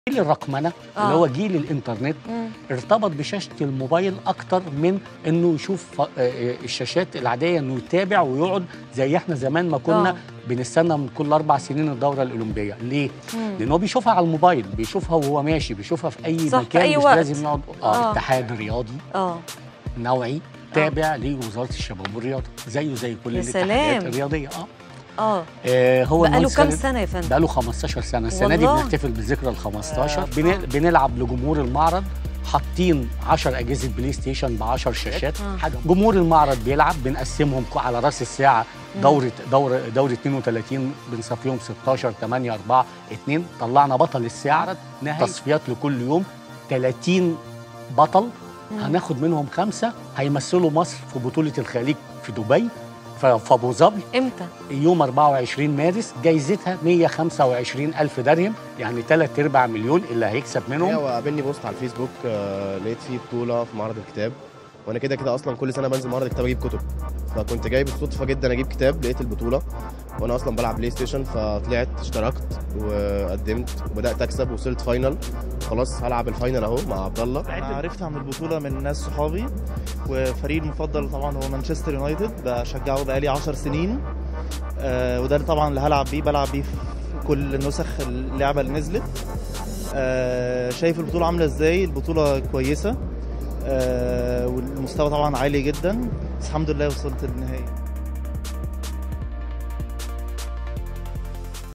جيل الرقمنه آه. اللي هو جيل الانترنت مم. ارتبط بشاشه الموبايل اكتر من انه يشوف ف- آه، آه، الشاشات العاديه انه يتابع ويقعد زي احنا زمان ما كنا آه. بنستنى من كل اربع سنين الدوره الاولمبيه ليه مم. لان هو بيشوفها على الموبايل بيشوفها وهو ماشي بيشوفها في اي صح، في مكان أي مش وقت. لازم يقعد اه, آه. اتحاد رياضي اه نوعي تابع لوزاره الشباب والرياضه زيه زي كل يا الاتحادات سلام. الرياضيه اه, اه آه هو بقاله المهندس كام خالد- سنه يا فندم بقاله 15 سنه السنه دي والله. بنحتفل بالذكرى ال 15 آه. بن... بنلعب لجمهور المعرض حاطين 10 اجهزه بلاي ستيشن ب 10 شاشات آه. حاجه جمهور المعرض بيلعب بنقسمهم ك- على راس الساعه دوره دوره دوره 32 بنصفيهم 16 8 4 2 طلعنا بطل الساعه نهائي. تصفيات لكل يوم 30 بطل هناخد منهم خمسه هيمثلوا مصر في بطوله الخليج في دبي ف- في ابو ظبي امتى يوم 24 مارس جايزتها 125 ألف درهم يعني ثلاث أرباع مليون اللي هيكسب هي منهم وقابلني بوست على الفيسبوك آه، لقيت فيه بطوله في معرض الكتاب وانا كده كده اصلا كل سنه بنزل معرض الكتاب اجيب كتب فكنت جاي بالصدفه جدا اجيب كتاب لقيت البطوله وانا اصلا بلعب بلاي ستيشن فطلعت اشتركت وقدمت وبدات اكسب وصلت فاينل خلاص هلعب الفاينل اهو مع عبد الله انا عرفت عن البطوله من ناس صحابي وفريقي المفضل طبعا هو مانشستر يونايتد بشجعه بقالي 10 سنين آه وده اللي طبعا اللي هلعب بيه بلعب بيه في كل نسخ اللعبه اللي نزلت آه شايف البطوله عامله ازاي البطوله كويسه آه والمستوى طبعا عالي جدا بس الحمد لله وصلت للنهائي